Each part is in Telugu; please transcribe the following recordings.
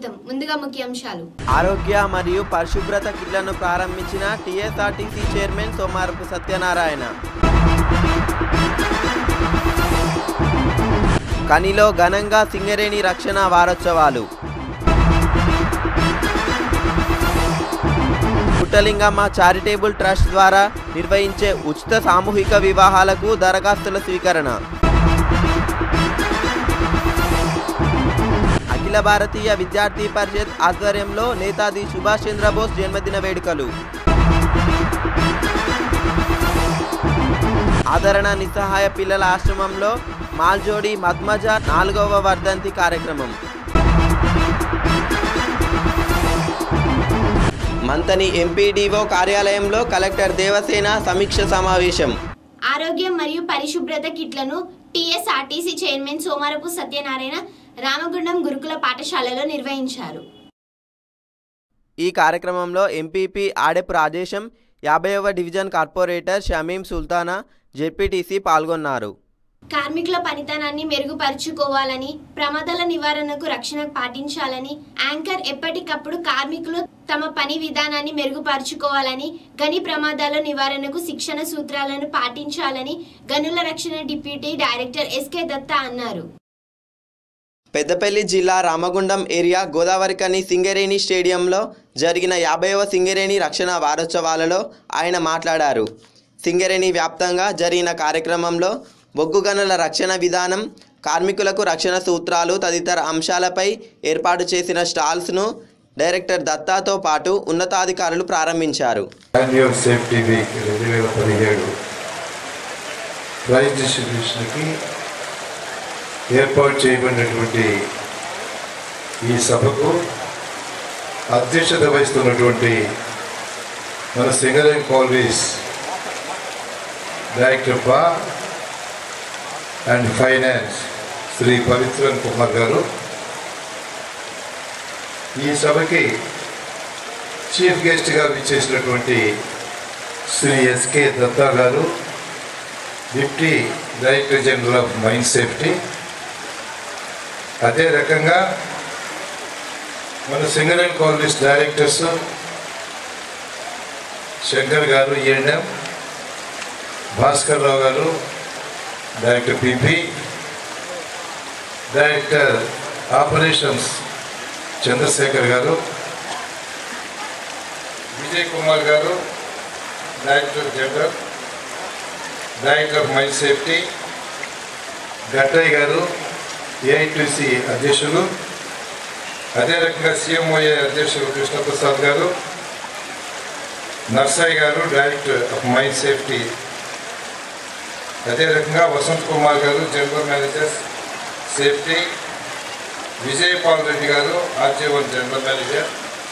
స్వాగతం ముందుగా ముఖ్యాంశాలు ఆరోగ్య మరియు పరిశుభ్రత కిట్లను ప్రారంభించిన టీఎస్ఆర్టీసీ చైర్మన్ సోమారపు సత్యనారాయణ కనిలో ఘనంగా సింగరేణి రక్షణ వారోత్సవాలు పుట్టలింగమ్మ చారిటేబుల్ ట్రస్ట్ ద్వారా నిర్వహించే ఉచిత సామూహిక వివాహాలకు దరఖాస్తుల స్వీకరణ అఖిల భారతీయ విద్యార్థి పరిషత్ ఆధ్వర్యంలో నేతాజీ సుభాష్ చంద్రబోస్ జన్మదిన వేడుకలు ఆదరణ నిస్సహాయ పిల్లల ఆశ్రమంలో మాల్జోడి మద్మజ నాలుగవ వర్ధంతి కార్యక్రమం మంతని ఎంపీడీఓ కార్యాలయంలో కలెక్టర్ దేవసేన సమీక్ష సమావేశం ఆరోగ్యం మరియు పరిశుభ్రత కిట్లను టీఎస్ఆర్టీసీ చైర్మన్ సోమారపు సత్యనారాయణ రామగుండం గురుకుల పాఠశాలలో నిర్వహించారు ఈ కార్యక్రమంలో ఎంపీపీ ఆడెప్ రాజేశం యాభైవ division corporator Shamim Sultana ZPTC పాల్గొన్నారు కార్మికుల పనితనాన్ని మెరుగుపరుచుకోవాలని ప్రమాదాల నివారణకు రక్షణ పాటించాలని యాంకర్ ఎప్పటికప్పుడు కార్మికులు తమ పని విధానాన్ని మెరుగుపరుచుకోవాలని గని ప్రమాదాల నివారణకు శిక్షణ సూత్రాలను పాటించాలని గనుల రక్షణ డిప్యూటీ డైరెక్టర్ ఎస్కే దత్తా అన్నారు పెద్దపల్లి జిల్లా రామగుండం ఏరియా గోదావరికని సింగరేణి స్టేడియంలో జరిగిన యాభైవ సింగరేణి రక్షణ వారోత్సవాలలో ఆయన మాట్లాడారు సింగరేణి వ్యాప్తంగా జరిగిన కార్యక్రమంలో బొగ్గు గనుల రక్షణ విధానం కార్మికులకు రక్షణ సూత్రాలు తదితర అంశాలపై ఏర్పాటు చేసిన స్టాల్స్ను డైరెక్టర్ దత్తాతో పాటు ఉన్నతాధికారులు ప్రారంభించారు మాన్యువల్ సేఫ్టీ వీక్ రెండు వేల పదిహేడు ప్రైజ్ డిస్ట్రిబ్యూషన్కి ఏర్పాటు చేయబడినటువంటి ఈ సభకు అధ్యక్షత వహిస్తున్నటువంటి మన సింగరేం కాలనీస్ డైరెక్టర్ బా అండ్ ఫైనాన్స్ శ్రీ పవిత్రన్ కుమార్ గారు ఈ సభకి చీఫ్ గెస్ట్గా విచ్చేసినటువంటి శ్రీ ఎస్కే దత్తా గారు deputy director general of mine safety అదే రకంగా మన సింగరేణి కాలనీస్ డైరెక్టర్స్ శంకర్ గారు ఈఎండ్ఎం భాస్కర్ రావు గారు director PP director operations Chandrashekar గారు విజయ్ కుమార్ గారు director general director of mine safety Gattaiah గారు ఏఐటీసీ అధ్యక్షులు అదే రకంగా సీఎంఓఏ అధ్యక్షులు కృష్ణప్రసాద్ గారు నర్సయ్య గారు డైరెక్టర్ ఆఫ్ మైన్ సేఫ్టీ అదే రకంగా వసంత్ కుమార్ గారు general manager safety Vijayapal Reddy గారు ఆర్జీవన్ జనరల్ మేనేజర్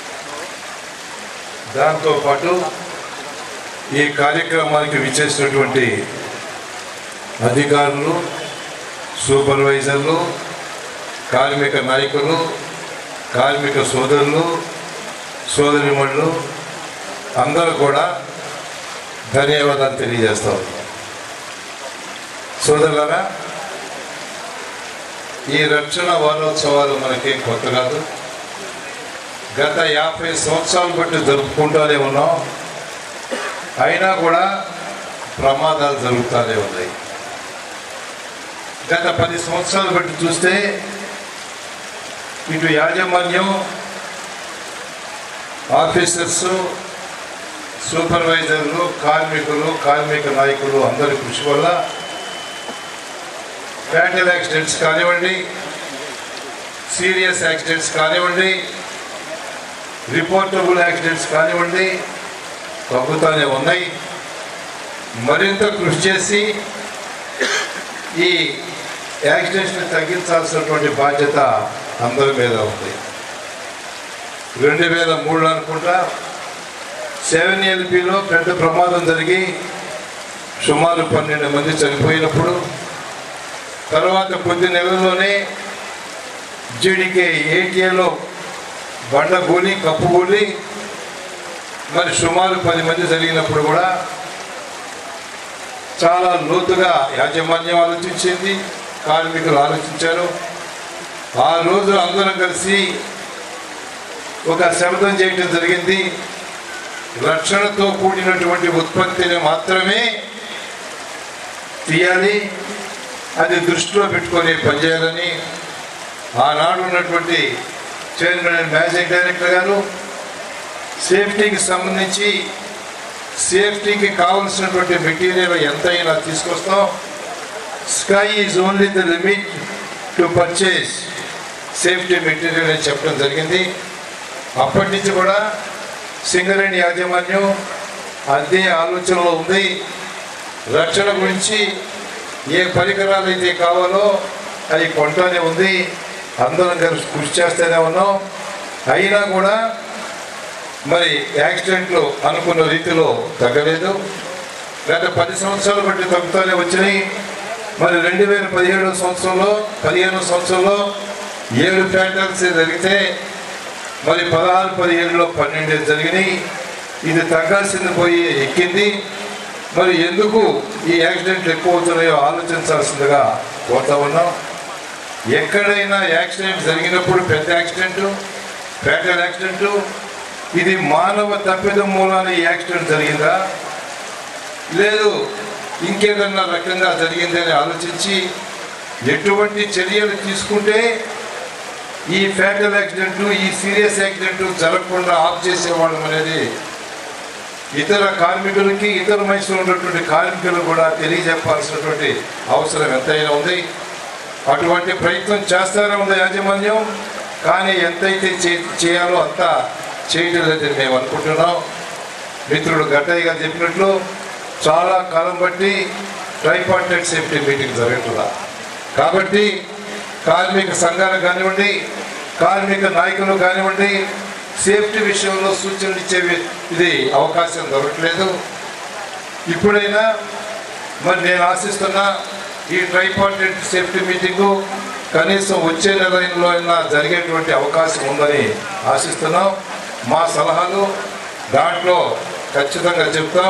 దాంతోపాటు ఈ కార్యక్రమానికి విచ్చేసినటువంటి అధికారులు సూపర్వైజర్లు కార్మిక నాయకులు కార్మిక సోదరులు సోదరిమణులు అందరూ కూడా ధన్యవాదాలు తెలియజేస్తా ఉన్నాం సోదరులారా ఈ రక్షణ వారోత్సవాలు మనకేం కొత్త కాదు గత యాభై సంవత్సరాలు బట్టి జరుపుకుంటూనే ఉన్నాం అయినా కూడా ప్రమాదాలు జరుగుతూనే ఉన్నాయి గత పది సంవత్సరాలు బట్టి చూస్తే ఇటు యాజమాన్యం ఆఫీసర్స్ సూపర్వైజర్లు కార్మికులు కార్మిక నాయకులు అందరి కృషి వల్ల ఫ్యాటల్ యాక్సిడెంట్స్ కానివ్వండి సీరియస్ యాక్సిడెంట్స్ కానివ్వండి రిపోర్టబుల్ యాక్సిడెంట్స్ కానివ్వండి తగ్గుతూనే ఉన్నాయి మరింత కృషి చేసి ఈ యాక్సిడెంట్స్ని తగ్గించాల్సినటువంటి బాధ్యత అందరి మీద ఉంది రెండు వేల మూడు అనుకుంటా సెవెన్ ఎల్పిలో పెద్ద ప్రమాదం జరిగి సుమారు పన్నెండు మంది చనిపోయినప్పుడు తర్వాత కొద్ది నెలల్లోనే జీడికే ఏటీఏలో బండ కూలి కప్పు కూలి మరి సుమారు పది మంది జరిగినప్పుడు కూడా చాలా లోతుగా యాజమాన్యం ఆలోచించింది కార్మికులు ఆలోచించారు ఆ రోజు అందరం కలిసి ఒక శబ్దం చేయటం జరిగింది రక్షణతో కూడినటువంటి ఉత్పత్తిని మాత్రమే తీయాలి అది దృష్టిలో పెట్టుకొని పనిచేయాలని ఆనాడు ఉన్నటువంటి చైర్మన్ అండ్ మేనేజింగ్ డైరెక్టర్ గారు సేఫ్టీకి సంబంధించి సేఫ్టీకి కావలసినటువంటి మెటీరియల్ ఎంతైనా తీసుకొస్తాం sky is only the limit to purchase safety material అని చెప్పడం జరిగింది అప్పటి నుంచి కూడా సింగరేణి యాజమాన్యం అదే ఆలోచనలో ఉంది రక్షణ గురించి ఏ పరికరాలు అయితే కావాలో అవి కొంటానే ఉంది అందరం కలిసి కృషి చేస్తూనే ఉన్నాం అయినా కూడా మరి యాక్సిడెంట్లు అనుకున్న రీతిలో తగ్గలేదు గత పది సంవత్సరాలు బట్టి తగ్గుతూనే వచ్చినాయి మరి రెండు వేల పదిహేడు సంవత్సరంలో పదిహేను సంవత్సరంలో ఏడు ఫ్యాక్టర్స్ జరిగితే మరి పదహారు పదిహేడులో పన్నెండు జరిగినాయి ఇది తగ్గాల్సింది పోయి ఎక్కింది మరి ఎందుకు ఈ యాక్సిడెంట్లు ఎక్కువ అవుతున్నాయో ఆలోచించాల్సిందిగా కోరుతా ఉన్నాం ఎక్కడైనా యాక్సిడెంట్ జరిగినప్పుడు పెద్ద యాక్సిడెంట్ ఫ్యాటల్ యాక్సిడెంట్ ఇది మానవ తప్పిదం మూలాన ఈ యాక్సిడెంట్ జరిగిందా లేదు ఇంకేదన్నా రకంగా జరిగిందని ఆలోచించి ఎటువంటి చర్యలు తీసుకుంటే ఈ ఫ్యాటల్ యాక్సిడెంట్ ఈ సీరియస్ యాక్సిడెంట్ జరగకుండా ఆఫ్ చేసేవాళ్ళం అనేది ఇతర కార్మికులకి ఇతర వయసులో ఉన్నటువంటి కార్మికులు కూడా తెలియజెప్పాల్సినటువంటి అవసరం ఎంతైనా ఉంది అటువంటి ప్రయత్నం చేస్తానే ఉంది యాజమాన్యం కానీ ఎంతైతే చే- చేయాలో అంత చేయడం లేదని మేము అనుకుంటున్నాం మిత్రుడు గట్టయ్య గారు చెప్పినట్లు చాలా కాలం బట్టి ట్రైపార్టెడ్ సేఫ్టీ మీటింగ్ జరగట్లా కాబట్టి కార్మిక సంఘాలు కానివ్వండి కార్మిక నాయకులు కానివ్వండి సేఫ్టీ విషయంలో సూచనలు ఇచ్చే ఇది అవకాశం దొరకట్లేదు ఇప్పుడైనా మరి నేను ఆశిస్తున్నా ఈ ట్రైపార్టెడ్ సేఫ్టీ మీటింగు కనీసం వచ్చే నెలలో అయినా జరిగేటువంటి అవకాశం ఉందని ఆశిస్తున్నాం మా సలహాలు దాంట్లో ఖచ్చితంగా చెప్తాం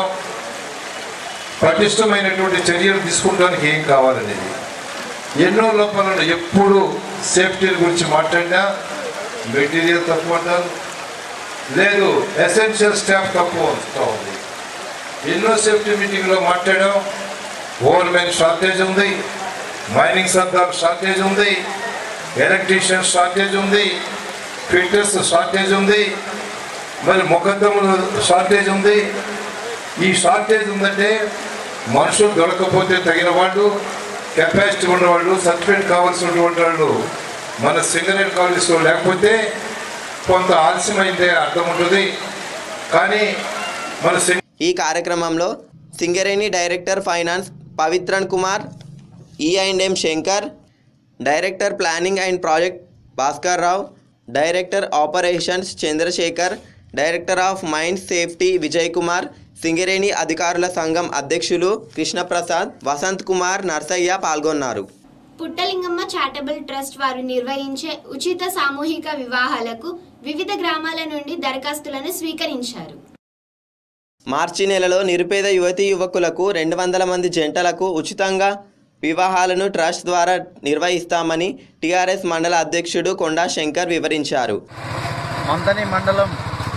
పటిష్టమైనటువంటి చర్యలు తీసుకోవడానికి ఏం కావాలనేది ఎన్నో లోపాలను ఎప్పుడు సేఫ్టీ గురించి మాట్లాడినా మెటీరియల్ తక్కువ అంటారు లేదు ఎసెన్షియల్ స్టాఫ్ తక్కువ వస్తూ ఉంది ఎన్నో సేఫ్టీ మీటింగ్లో మాట్లాడాం ఓవర్ మెన్ షార్టేజ్ ఉంది మైనింగ్ సర్దార్ షార్టేజ్ ఉంది ఎలక్ట్రీషియన్ షార్టేజ్ ఉంది ఫిట్టర్స్ షార్టేజ్ ఉంది మరి ముఖద్దములు షార్టేజ్ ఉంది ఈ షార్టేజ్ ఉందంటే మనుషులు దొరకకపోతే తగిన వాళ్ళు కెపాసిటీ ఉన్నవాళ్ళు సర్టిఫికేట్ కావాల్సినటువంటి వాళ్ళు మన సింగరేట్ కాలేజ్లో లేకపోతే కొంత ఆలస్యమైందే అర్థం ఉంటుంది కానీ మన సింగ ఈ కార్యక్రమంలో Singareni director finance Pavitran Kumar E and M Shankar director planning and project Bhaskar Rao director operations Chandrashekar director of mines safety Vijay Kumar Singareni అధికారుల సంఘం అధ్యక్షులు కృష్ణప్రసాద్ వసంత్ కుమార్ నర్సయ్య పాల్గొన్నారు పుట్టలింగమ్మ చారిటబుల్ ట్రస్ట్ వారు నిర్వహించే ఉచిత సామూహిక వివాహాలకు వివిధ గ్రామాల నుండి దరఖాస్తులను స్వీకరించారు మార్చి నెలలో నిరుపేద యువతీ యువకులకు రెండు వందల మంది జంటలకు ఉచితంగా వివాహాలను ట్రస్ట్ ద్వారా నిర్వహిస్తామని టీఆర్ఎస్ మండల అధ్యక్షుడు కొండా శంకర్ వివరించారు మంతని మండలం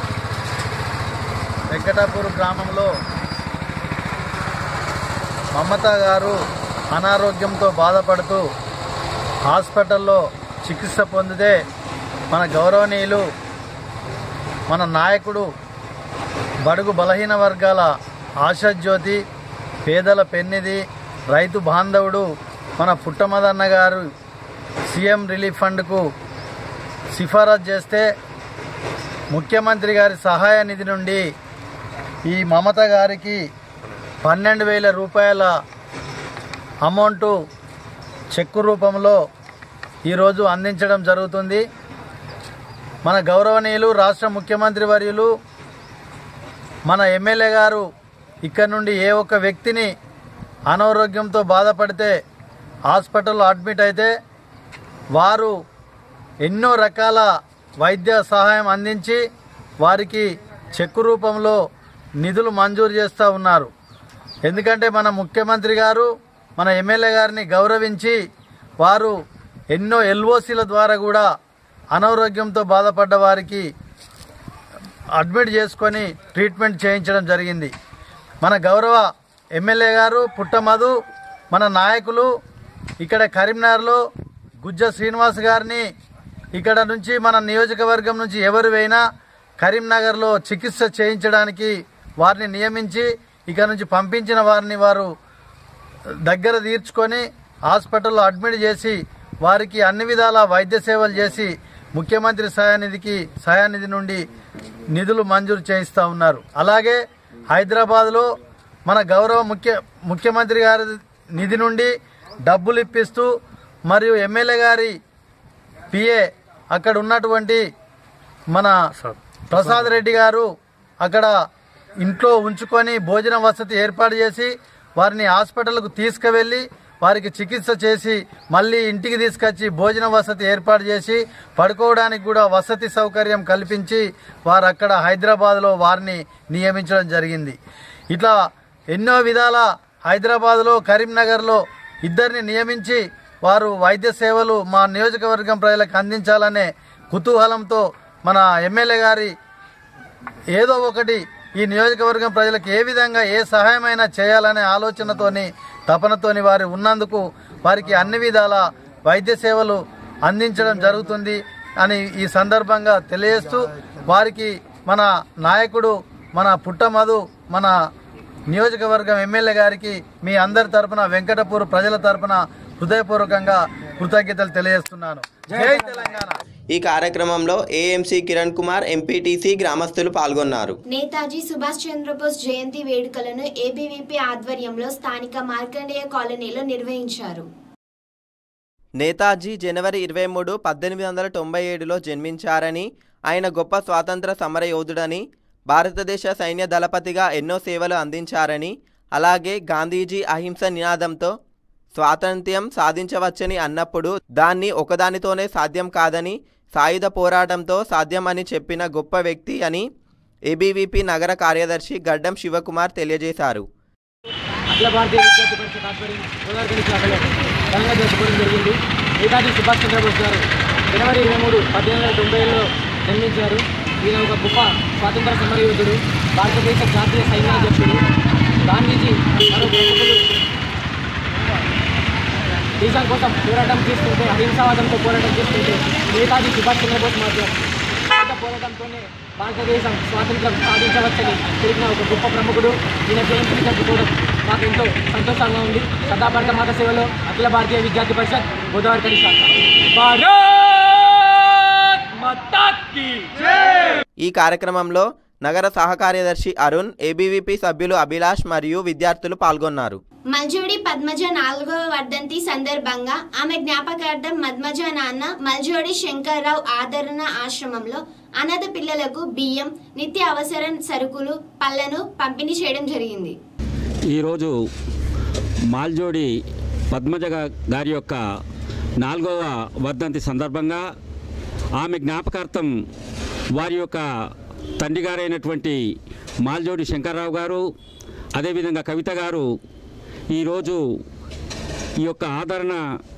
వెంకటాపూర్ గ్రామంలో మమత గారు అనారోగ్యంతో బాధపడుతూ హాస్పిటల్లో చికిత్స పొందితే మన గౌరవనీయులు మన నాయకుడు బడుగు బలహీన వర్గాల ఆశాజ్యోతి పేదల పెన్నిది రైతు బాంధవుడు మన పుట్టమదన్న గారు సీఎం రిలీఫ్ ఫండ్కు సిఫారసు చేస్తే ముఖ్యమంత్రి గారి సహాయ నిధి నుండి ఈ మమత గారికి పన్నెండు వేల రూపాయల అమౌంట్ చెక్కు రూపంలో ఈరోజు అందించడం జరుగుతుంది మన గౌరవనీయులు రాష్ట్ర ముఖ్యమంత్రి వర్యులు మన ఎమ్మెల్యే గారు ఇక్కడ నుండి ఏ ఒక్క వ్యక్తిని అనారోగ్యంతో బాధపడితే హాస్పిటల్లో అడ్మిట్ అయితే వారు ఎన్నో రకాల వైద్య సహాయం అందించి వారికి చెక్కు రూపంలో నిధులు మంజూరు చేస్తూ ఉన్నారు ఎందుకంటే మన ముఖ్యమంత్రి గారు మన ఎమ్మెల్యే గారిని గౌరవించి వారు ఎన్నో ఎల్ఓసీల ద్వారా కూడా అనారోగ్యంతో బాధపడ్డ వారికి అడ్మిట్ చేసుకొని ట్రీట్మెంట్ చేయించడం జరిగింది మన గౌరవ ఎమ్మెల్యే గారు పుట్టమధు మన నాయకులు ఇక్కడ కరీంనగర్లో గుజ్జ శ్రీనివాస్ గారిని ఇక్కడ నుంచి మన నియోజకవర్గం నుంచి ఎవరు అయినా కరీంనగర్లో చికిత్స చేయించడానికి వారిని నియమించి ఇక్కడ నుంచి పంపించిన వారిని వారు దగ్గర తీర్చుకొని హాస్పిటల్లో అడ్మిట్ చేసి వారికి అన్ని విధాల వైద్య సేవలు చేసి ముఖ్యమంత్రి సహాయనిధికి సహాయనిధి నుండి నిధులు మంజూరు చేయిస్తూ ఉన్నారు అలాగే హైదరాబాద్లో మన గౌరవ ముఖ్య ముఖ్యమంత్రి గారి నిధి నుండి డబ్బులు ఇప్పిస్తూ మరియు ఎమ్మెల్యే గారి పిఏ అక్కడ ఉన్నటువంటి మన ప్రసాద్ రెడ్డి గారు అక్కడ ఇంట్లో ఉంచుకొని భోజన వసతి ఏర్పాటు చేసి వారిని హాస్పిటల్కు తీసుకువెళ్ళి వారికి చికిత్స చేసి మళ్ళీ ఇంటికి తీసుకొచ్చి భోజన వసతి ఏర్పాటు చేసి పడుకోవడానికి కూడా వసతి సౌకర్యం కల్పించి వారు అక్కడ హైదరాబాద్లో వారిని నియమించడం జరిగింది ఇట్లా ఎన్నో విధాల హైదరాబాద్లో కరీంనగర్లో ఇద్దరిని నియమించి వారు వైద్య సేవలు మా నియోజకవర్గం ప్రజలకు అందించాలనే కుతూహలంతో మన ఎమ్మెల్యే గారి ఏదో ఒకటి ఈ నియోజకవర్గం ప్రజలకు ఏ విధంగా ఏ సహాయమైనా చేయాలనే ఆలోచనతోని తపనతోని వారు ఉన్నందుకు వారికి అన్ని విధాల వైద్య సేవలు అందించడం జరుగుతుంది అని ఈ సందర్భంగా తెలియజేస్తూ వారికి మన నాయకుడు మన పుట్టమధు మన నియోజకవర్గం ఎమ్మెల్యే గారికి మీ అందరి తరపున వెంకటపూర్ ప్రజల తరపున హృదయపూర్వకంగా కృతజ్ఞతలు తెలియజేస్తున్నాను జై తెలంగాణ ఈ కార్యక్రమంలో ఏఎంసీ కిరణ్ కుమార్ ఎంపీటీసీ గ్రామస్తులు పాల్గొన్నారు నేతాజీ సుభాష్ చంద్రబోస్ జయంతి వేడుకలను ఏబీవీపీ ఆధ్వర్యంలో స్థానిక మార్కండేయ కాలనీలో నిర్వహించారు నేతాజీ జనవరి ఇరవై మూడు పద్దెనిమిది వందల తొంభై ఏడులో జన్మించారని ఆయన గొప్ప స్వాతంత్ర సమర యోధుడని భారతదేశ సైన్య దళపతిగా ఎన్నో సేవలు అందించారని అలాగే గాంధీజీ అహింస నినాదంతో స్వాతంత్ర్యం సాధించవచ్చని అన్నప్పుడు దాన్ని ఒకదానితోనే సాధ్యం కాదని సాయుధ పోరాటంతో సాధ్యమని చెప్పిన గొప్ప వ్యక్తి అని ఏబీవీపీ నగర కార్యదర్శి గడ్డం శివకుమార్ తెలియజేశారు అఖిల భారతీయ విద్యార్థి పరిషత్ ఆధ్వర్యం గోదావరి శాఖలో ఘనంగా జరుపుకోవడం జరిగింది నేతాజీ సుభాష్ చంద్రబోస్ గారు జనవరి ఇరవై మూడు పద్దెనిమిది వందల తొంభై ఏడులో జన్మించారు ఈయన ఒక గొప్ప స్వాతంత్ర సమరయోధుడు భారతదేశ జాతీయ సైన్యాధ్యక్షుడు గాంధీజీ మరో ప్రముఖులు దేశం కోసం పోరాటం చేస్తుంటే అహింసావాదంతో పోరాటం చేస్తుంటే నేతాజీ సుభాష్ చంద్రబోస్ మాత్రం స్వాతంత్ర పోరాటంతోనే భారతదేశం స్వాతంత్రం సాధించవచ్చని తెలిపిన ఒక గొప్ప ప్రముఖుడు ఈయన జయంతిని జరుపుకోవడం మాకు ఎంతో సంతోషంగా ఉంది సదా భారత మాత సేవలో అఖిల భారతీయ విద్యార్థి పరిషత్ గోదావరి కడి శాఖ భారత్ మాతా కీ ఈ కార్యక్రమంలో నగర సహకార్యదర్శి అరుణ్ ఏబీవీపీ సభ్యులు అభిలాష్ మరియు విద్యార్థులు పాల్గొన్నారు మల్జోడి పద్మజ నాలుగవ వర్ధంతి సందర్భంగా ఆమె జ్ఞాపకార్థం మద్మజ నాన్న మల్జోడి శంకర్రావు ఆదరణ ఆశ్రమంలో అనాథ పిల్లలకు బియ్యం నిత్య అవసర సరుకులు పళ్లను పంపిణీ చేయడం జరిగింది ఈరోజు మాల్జోడి పద్మజ గా- గారి యొక్క నాలుగవ వర్ధంతి సందర్భంగా ఆమె జ్ఞాపకార్థం వారి యొక్క తండ్రి గారైనటువంటి మాల్జోడి శంకర్రావు గారు అదేవిధంగా కవిత గారు ఈరోజు ఈ యొక్క ఆదరణ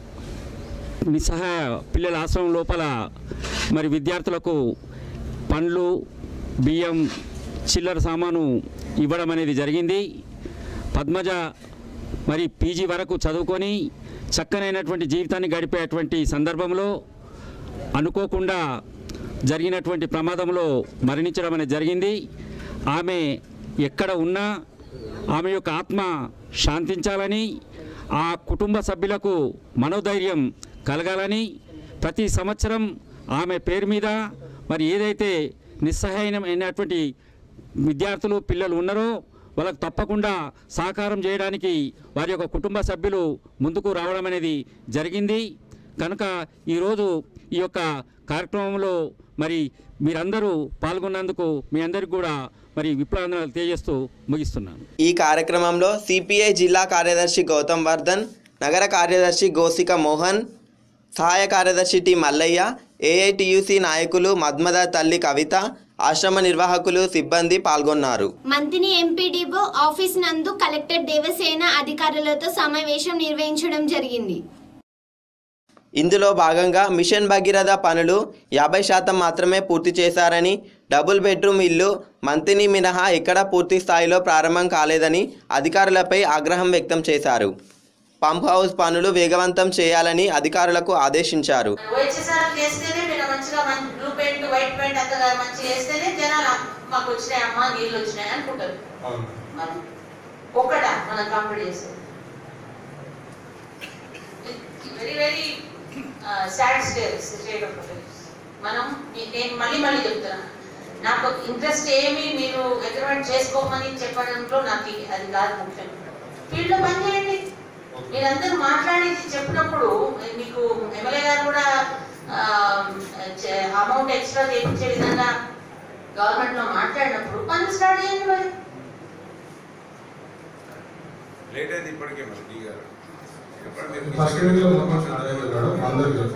నిస్సహాయ పిల్లల ఆశ్రమం లోపల మరి విద్యార్థులకు పండ్లు బియ్యం చిల్లర సామాను ఇవ్వడం అనేది జరిగింది పద్మజ మరి పీజీ వరకు చదువుకొని చక్కనైనటువంటి జీవితాన్ని గడిపేటువంటి సందర్భంలో అనుకోకుండా జరిగినటువంటి ప్రమాదంలో మరణించడం అనేది జరిగింది ఆమె ఎక్కడ ఉన్నా ఆమె యొక్క ఆత్మ శాంతించాలని ఆ కుటుంబ సభ్యులకు మనోధైర్యం కలగాలని ప్రతి సంవత్సరం ఆమె పేరు మీద మరి ఏదైతే నిస్సహాయమైనటువంటి విద్యార్థులు పిల్లలు ఉన్నారో వాళ్ళకు తప్పకుండా సహకారం చేయడానికి వారి యొక్క కుటుంబ సభ్యులు ముందుకు రావడం అనేది జరిగింది కనుక ఈరోజు ఈ యొక్క కార్యక్రమంలో మరి మీరందరూ పాల్గొన్నందుకు మీ అందరికీ కూడా మరి విప్లవాలు తెలియజేస్తూ ముగిస్తున్నాను ఈ కార్యక్రమంలో సిపిఐ జిల్లా కార్యదర్శి గౌతమ్ వర్ధన్ నగర కార్యదర్శి గోసిక మోహన్ సహాయ కార్యదర్శి టి మల్లయ్య ఏఐటియుసి నాయకులు మద్మద తల్లి కవిత ఆశ్రమ నిర్వాహకులు సిబ్బంది పాల్గొన్నారు మంతిని ఎంపీడీఓ ఆఫీస్ నందు కలెక్టర్ దేవసేన అధికారులతో సమావేశం నిర్వహించడం జరిగింది ఇందులో భాగంగా మిషన్ భగీరథ పనులు యాభై శాతం మాత్రమే పూర్తి చేశారని డబుల్ బెడ్రూమ్ ఇల్లు మంతిని మినహా ఎక్కడా పూర్తి స్థాయిలో ప్రారంభం కాలేదని అధికారులపై ఆగ్రహం వ్యక్తం చేశారు పంప్ హౌస్ పనులు వేగవంతం చేయాలని అధికారులకు ఆదేశించారు వైద్యశాల చేస్తేనే మీరు మంచిగా మంచి బ్లూ పెయింట్ వైట్ పెయింట్ అంతగా మంచిగా వేస్తేనే జనాలు మాకు వచ్చినాయి అమ్మా నీళ్ళు వచ్చినాయి అనుకుంటారు మరి ఒక్కటా మనం కంప్లీట్ చేస్తాం very very sad state of మనం మీ- నేను మళ్ళీ మళ్ళీ చెప్తున్నా నాకు ఇంట్రెస్ట్ ఏమి మీరు అగ్రిమెంట్ చేసుకోమని చెప్పడంలో నాకు అది కాదు ముఖ్యం ఫీల్డ్లో పని చేయండి మీరందరూ మాట్లాడి చెప్పినప్పుడు మీకు ఎమ్మెల్యే గారు కూడా అమౌంట్ ఎక్స్ట్రా చేయించే విధంగా గవర్నమెంట్ లో మాట్లాడినప్పుడు పనులు స్టార్ట్ చేయండి మరి లేట్ అయింది ఇప్పటికే మరి డి గారు ఎప్పుడు ఫస్ట్ వీక్ లో మొత్తం స్టార్ట్ అయింది మేడం అందరికి తెలుసు.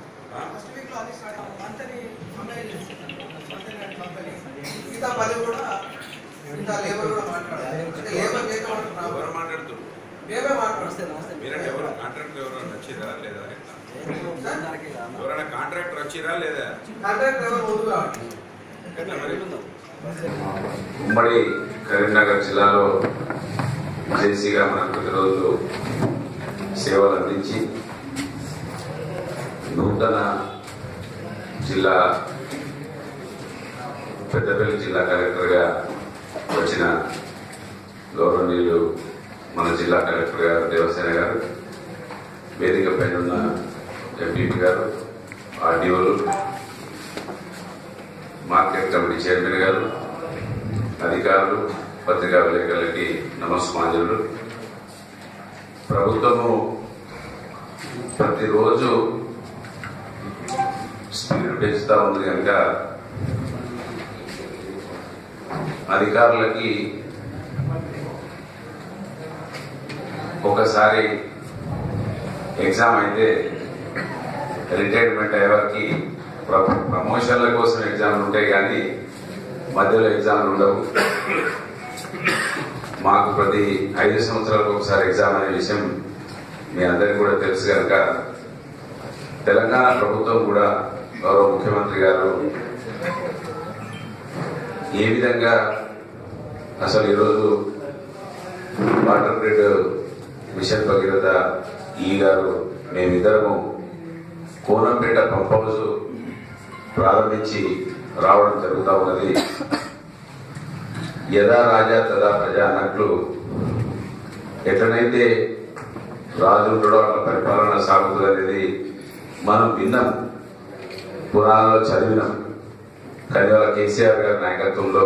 మిగతా పని కూడా మిగతా లేబర్ కూడా మాట్లాడాలి అంటే లేబర్ లేక మాట్లాడుతున్నాం ఎవరు మాట్లాడుతున్నారు మేమే మాట్లాడుతున్నాం మీరంటే ఎవరు కాంట్రాక్టర్ ఎవరైనా వచ్చిరా లేదా ఎవరైనా కాంట్రాక్టర్ వచ్చిరా లేదా కాంట్రాక్ట్ ఎవరు ముందుకు రావాలి ఎట్లా మరి ఉమ్మడి కరీంనగర్ జిల్లాలో జేసీగా మనకు కొద్ది రోజులు సేవలు అందించి నూతన జిల్లా పెద్దపల్లి జిల్లా కలెక్టర్గా వచ్చిన గౌరవనీయులు మన జిల్లా కలెక్టర్ గారు దేవసేన గారు వేదిక పైన ఉన్న ఎంపీపీ గారు ఆర్డీఓలు మార్కెట్ కమిటీ చైర్మన్ గారు అధికారులు పత్రికా విలేకరులకి నమస్మాంజలు ప్రభుత్వము ప్రతిరోజు స్పీడ్ పెంచుతా ఉంది కనుక అధికారులకి ఒకసారి ఎగ్జామ్ అయితే రిటైర్మెంట్ అయ్యే వారికి ప్ర- ప్రమోషన్ల కోసం ఎగ్జామ్లు ఉంటాయి కానీ మధ్యలో ఎగ్జామ్లు ఉండవు మాకు ప్రతి ఐదు సంవత్సరాలకు ఒకసారి ఎగ్జామ్ అనే విషయం మీ అందరికీ కూడా తెలుసు కనుక తెలంగాణ ప్రభుత్వం కూడా గౌరవ ముఖ్యమంత్రి గారు ఏ విధంగా అసలు ఈరోజు వాటర్ గ్రిడ్ మిషన్ భగీరథ ఈ గారు మేమిద్దరము కోనంపేట పంప్ హౌస్ ప్రారంభించి రావడం జరుగుతూ ఉన్నది యథా రాజా తదా ప్రజా అన్నట్లు ఎట్లనైతే రాజు ఉంటాడో అట్లా పరిపాలన సాగుతుంది అనేది మనం విన్నాం పురాణంలో చదివినాం కానీ వాళ్ళ కేసీఆర్ గారి నాయకత్వంలో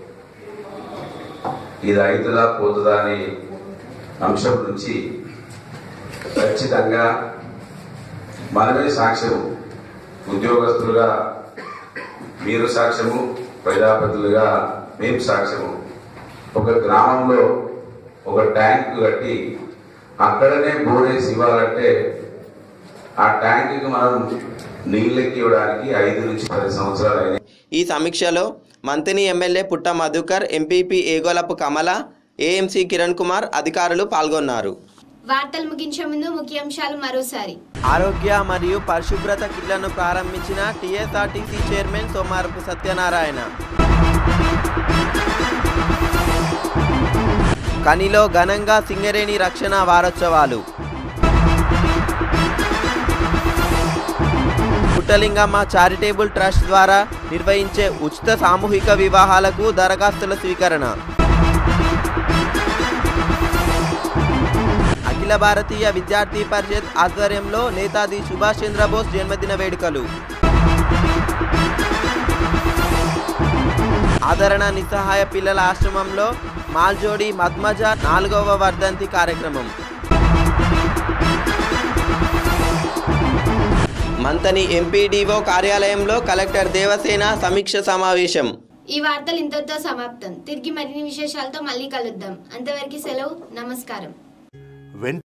ఇది అవుతుందా పోతుందా అని అంశం నుంచి ఖచ్చితంగా మనమే సాక్ష్యము ఉద్యోగస్తులుగా మీరు సాక్ష్యము ప్రజాపతులుగా మేము సాక్ష్యము ఒక గ్రామంలో ఒక ట్యాంక్ కట్టి అక్కడనే బోరేసి ఇవ్వాలంటే ఆ ట్యాంక్ మనం నీళ్ళెక్కి ఇవ్వడానికి ఐదు నుంచి పది సంవత్సరాలు అయినాయి ఈ సమీక్షలో Manthani MLA Putta Madhukar MPP Egolapu Kamala AMC Kiran Kumar అధికారులు పాల్గొన్నారు వార్తలు ముగించే ముందు ముఖ్యాంశాలు మరోసారి ఆరోగ్య మరియు పరిశుభ్రత కిట్లను ప్రారంభించిన టీఎస్ఆర్టీసీ చైర్మన్ సోమారపు సత్యనారాయణ కనిలో ఘనంగా సింగరేణి రక్షణ వారోత్సవాలు పుట్టలింగమ్మ చారిటేబుల్ ట్రస్ట్ ద్వారా నిర్వహించే ఉచిత సామూహిక వివాహాలకు దరఖాస్తుల స్వీకరణ అఖిల భారతీయ విద్యార్థి పరిషత్ ఆధ్వర్యంలో నేతాజీ సుభాష్ చంద్రబోస్ జన్మదిన వేడుకలు ఆదరణ నిస్సహాయ పిల్లల ఆశ్రమంలో మాల్జోడి మద్మజ నాలుగవ వర్ధంతి కార్యక్రమం మంతని ఎంపీడీఓ కార్యాలయంలో కలెక్టర్ దేవసేన సమీక్ష సమావేశం ఈ వార్తలు ఇంతటితో సమాప్తం తిరిగి మరిన్ని విశేషాలతో మళ్ళీ కలుద్దాం అంతవరకు సెలవు నమస్కారం